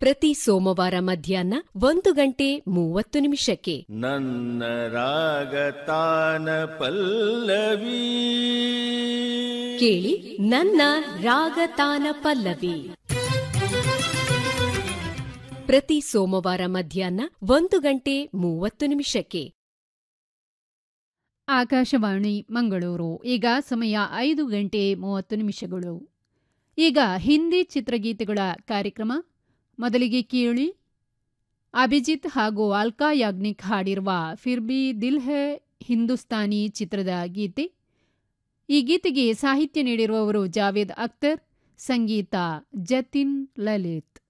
ಪ್ರತಿ ಸೋಮವಾರ ಮಧ್ಯಾಹ್ನ ಒಂದು ಗಂಟೆ ಮೂವತ್ತು ನಿಮಿಷಕ್ಕೆ ನನ್ನ ರಾಗತಾನ ಪಲ್ಲವಿ ಕೇಳಿ ನನ್ನ ರಾಗತಾನ ಪಲ್ಲವಿ ಪ್ರತಿ ಸೋಮವಾರ ಮಧ್ಯಾಹ್ನ ಒಂದು ಗಂಟೆ ಮೂವತ್ತು ನಿಮಿಷಕ್ಕೆ ಆಕಾಶವಾಣಿ ಮಂಗಳೂರು ಈಗ ಸಮಯ ಐದು ಗಂಟೆ ಮೂವತ್ತು ನಿಮಿಷಗಳು ಈಗ ಹಿಂದಿ ಚಿತ್ರಗೀತೆಗಳ ಕಾರ್ಯಕ್ರಮ ಮೊದಲಿಗೆ ಕೇಳಿ ಅಭಿಜಿತ್ ಹಾಗೂ ಅಲ್ಕಾ ಯಾಗ್ನಿಕ್ ಹಾಡಿರುವ ಫಿರ್ಬಿ ದಿಲ್ ಹೆ ಹಿಂದೂಸ್ತಾನಿ ಚಿತ್ರದ ಗೀತೆ ಈ ಗೀತೆಗೆ ಸಾಹಿತ್ಯ ನೀಡಿರುವವರು ಜಾವೇದ್ ಅಖ್ತರ್ ಸಂಗೀತ ಜತಿನ್ ಲಲಿತ್